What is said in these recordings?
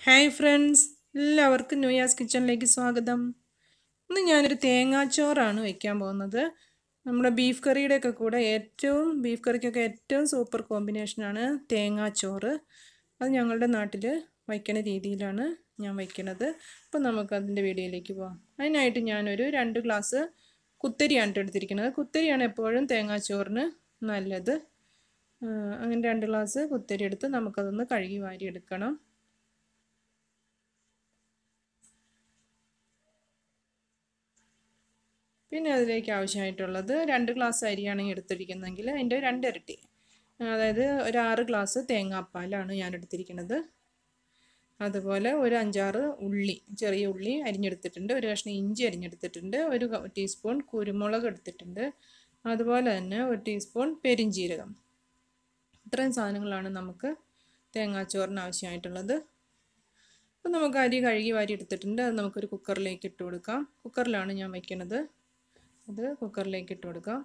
hi friends എല്ലാവർക്കും ന്യൂയാസ് കിച്ചണിലേക്ക് സ്വാഗതം ഇന്ന് ഞാനൊരു തേങ്ങാച്ചോറാണ് വയ്ക്കാൻ പോകുന്നത് നമ്മുടെ ബീഫ് കറിയുടെ ഒക്കെ കൂടെ ഏറ്റവും ബീഫ് കറിക്കൊക്കെ ഏറ്റവും സൂപ്പർ കോമ്പിനേഷനാണ് തേങ്ങാച്ചോറ് അത് ഞങ്ങളുടെ നാട്ടിൽ വയ്ക്കുന്ന രീതിയിലാണ് ഞാൻ വയ്ക്കുന്നത് അപ്പോൾ നമുക്ക് അതിൻ്റെ വീഡിയോയിലേക്ക് പോകാം അതിനായിട്ട് ഞാനൊരു രണ്ട് ഗ്ലാസ് കുത്തരിയാണ് ട്ടോ എടുത്തിരിക്കുന്നത് കുത്തരിയാണ് എപ്പോഴും തേങ്ങാച്ചോറിന് നല്ലത് ആ, അങ്ങനെ രണ്ട് ഗ്ലാസ് കുത്തരി എടുത്ത് നമുക്കതൊന്ന് കഴുകി വാരി എടുക്കണം പിന്നെ അതിലേക്ക് ആവശ്യമായിട്ടുള്ളത് രണ്ട് ഗ്ലാസ് അരിയാണെങ്കിൽ എടുത്തിരിക്കുന്നതെങ്കിൽ അതിൻ്റെ രണ്ടിരട്ടി അതായത് ഒരു ആറ് ഗ്ലാസ് തേങ്ങാപ്പാലാണ് ഞാൻ എടുത്തിരിക്കുന്നത് അതുപോലെ ഒരു അഞ്ചാറ് ഉള്ളി ചെറിയ ഉള്ളി അരിഞ്ഞെടുത്തിട്ടുണ്ട് ഒരു കഷ്ണം ഇഞ്ചി അരിഞ്ഞെടുത്തിട്ടുണ്ട് ഒരു ക- ടീസ്പൂൺ കുരുമുളക് എടുത്തിട്ടുണ്ട് അതുപോലെ തന്നെ ഒരു ടീസ്പൂൺ പെരിഞ്ജീരകം ഇത്രയും സാധനങ്ങളാണ് നമുക്ക് തേങ്ങാച്ചോറിന് ആവശ്യമായിട്ടുള്ളത് അപ്പോൾ നമുക്ക് അരി കഴുകി വാരി എടുത്തിട്ടുണ്ട് അത് നമുക്കൊരു കുക്കറിലേക്ക് ഇട്ട് കൊടുക്കാം കുക്കറിലാണ് ഞാൻ വയ്ക്കുന്നത് അത് കുക്കറിലേക്ക് ഇട്ട് കൊടുക്കാം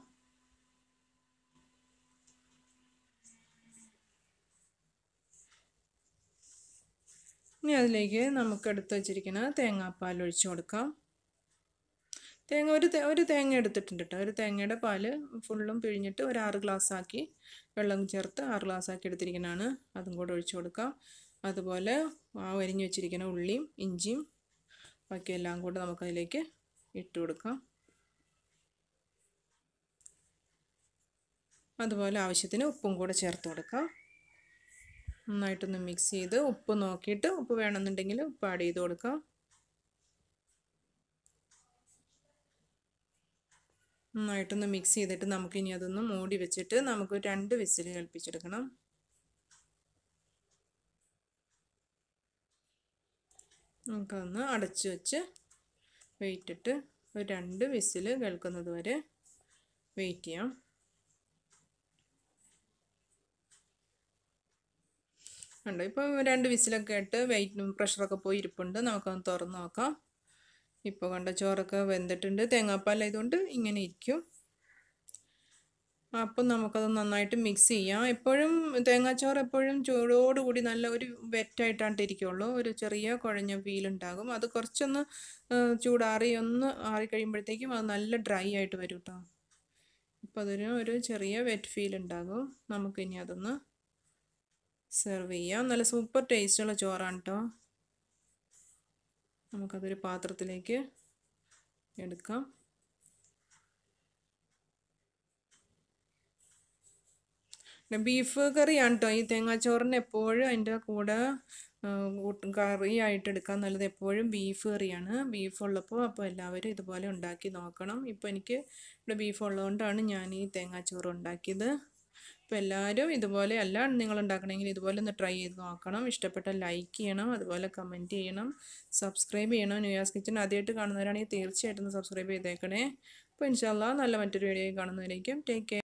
ഇനി അതിലേക്ക് നമുക്ക് എടുത്ത് വെച്ചിരിക്കുന്ന തേങ്ങാപ്പാൽ ഒഴിച്ചു കൊടുക്കാം തേങ്ങ ഒരു തേ- ഒരു തേങ്ങ എടുത്തിട്ടുണ്ട് കേട്ടോ ഒരു തേങ്ങയുടെ പാല് ഫുള്ളും പിഴിഞ്ഞിട്ട് ഒരു ആറ് ഗ്ലാസ് ആക്കി വെള്ളം ചേർത്ത് ആറ് ഗ്ലാസ് ആക്കി എടുത്തിരിക്കുന്നതാണ് അതും കൂടെ ഒഴിച്ചു കൊടുക്കാം അതുപോലെ ആ അരിഞ്ഞു വെച്ചിരിക്കുന്ന ഉള്ളിയും ഇഞ്ചിയും ബാക്കി എല്ലാം കൂടെ നമുക്കതിലേക്ക് ഇട്ട് കൊടുക്കാം അതുപോലെ ആവശ്യത്തിന് ഉപ്പും കൂടെ ചേർത്ത് കൊടുക്കാം നന്നായിട്ടൊന്ന് മിക്സ് ചെയ്ത് ഉപ്പ് നോക്കിയിട്ട് ഉപ്പ് വേണമെന്നുണ്ടെങ്കിൽ ഉപ്പ് ആഡ് ചെയ്ത് കൊടുക്കാം നന്നായിട്ടൊന്ന് മിക്സ് ചെയ്തിട്ട് നമുക്കിനി അതൊന്ന് മൂടി വെച്ചിട്ട് നമുക്ക് രണ്ട് വിസിൽ കേൾപ്പിച്ചെടുക്കണം നമുക്കൊന്ന് അടച്ചു വെച്ച് വെയിറ്റ് ഇട്ട് ഒരു രണ്ട് വിസിൽ കേൾക്കുന്നത് വരെ വെയിറ്റ് ചെയ്യാം ഉണ്ട് ഇപ്പോൾ രണ്ട് വിസിലൊക്കെ ഇട്ട് വെയിറ്റ് പ്രഷറൊക്കെ പോയി ഇരിപ്പുണ്ട് നമുക്കൊന്ന് തുറന്ന് നോക്കാം ഇപ്പോൾ കണ്ട ചോറൊക്കെ വെന്തിട്ടുണ്ട് തേങ്ങാപ്പാലായതുകൊണ്ട് ഇങ്ങനെ ഇരിക്കും അപ്പം നമുക്കത് നന്നായിട്ട് മിക്സ് ചെയ്യാം എപ്പോഴും തേങ്ങാച്ചോറ് എപ്പോഴും ചൂടോടുകൂടി നല്ല ഒരു വെറ്റായിട്ടാണ് ഇരിക്കുള്ളൂ ഒരു ചെറിയ കുഴഞ്ഞ ഫീൽ ഉണ്ടാകും അത് കുറച്ചൊന്ന് ആ, ചൂടാറി ഒന്ന് ആറി കഴിയുമ്പോഴത്തേക്കും അത് നല്ല ഡ്രൈ ആയിട്ട് വരും കേട്ടോ അപ്പോൾ അതിന് ഒരു ചെറിയ വെറ്റ് ഫീൽ ഉണ്ടാകും നമുക്കിനി അതൊന്ന് സെർവ് ചെയ്യാം നല്ല സൂപ്പർ ടേസ്റ്റുള്ള ചോറാണ് കേട്ടോ നമുക്കതൊരു പാത്രത്തിലേക്ക് എടുക്കാം പിന്നെ ബീഫ് കറിയാണ് കേട്ടോ ഈ തേങ്ങാച്ചോറിന് എപ്പോഴും അതിൻ്റെ കൂടെ ആ, കൂട്ടും കറിയായിട്ട് എടുക്കാൻ നല്ലത് എപ്പോഴും ബീഫ് കറിയാണ് ബീഫ് ഉള്ളപ്പോൾ അപ്പോൾ എല്ലാവരും ഇതുപോലെ ഉണ്ടാക്കി നോക്കണം ഇപ്പോൾ എനിക്ക് ഇവിടെ ബീഫ് ഉള്ളതുകൊണ്ടാണ് ഞാൻ ഈ തേങ്ങാച്ചോറ് ഉണ്ടാക്കിയത് അപ്പോൾ എല്ലാവരും ഇതുപോലെ അല്ല നിങ്ങൾ ഉണ്ടാക്കണമെങ്കിൽ ഇതുപോലെ ഒന്ന് ട്രൈ ചെയ്ത് നോക്കണം ഇഷ്ടപ്പെട്ടാൽ ലൈക്ക് ചെയ്യണം അതുപോലെ കമൻറ്റ് ചെയ്യണം സബ്സ്ക്രൈബ് ചെയ്യണം ന്യൂയാസ് കിച്ചൺ ആദ്യമായിട്ട് കാണുന്നവരാണെങ്കിൽ തീർച്ചയായിട്ടും ഒന്ന് സബ്സ്ക്രൈബ് ചെയ്തേക്കണേ അപ്പോൾ ഇൻഷാല്ലാ നല്ല മറ്റൊരു വീഡിയോ കാണുന്നവരേക്കും ടേക്ക് കെയർ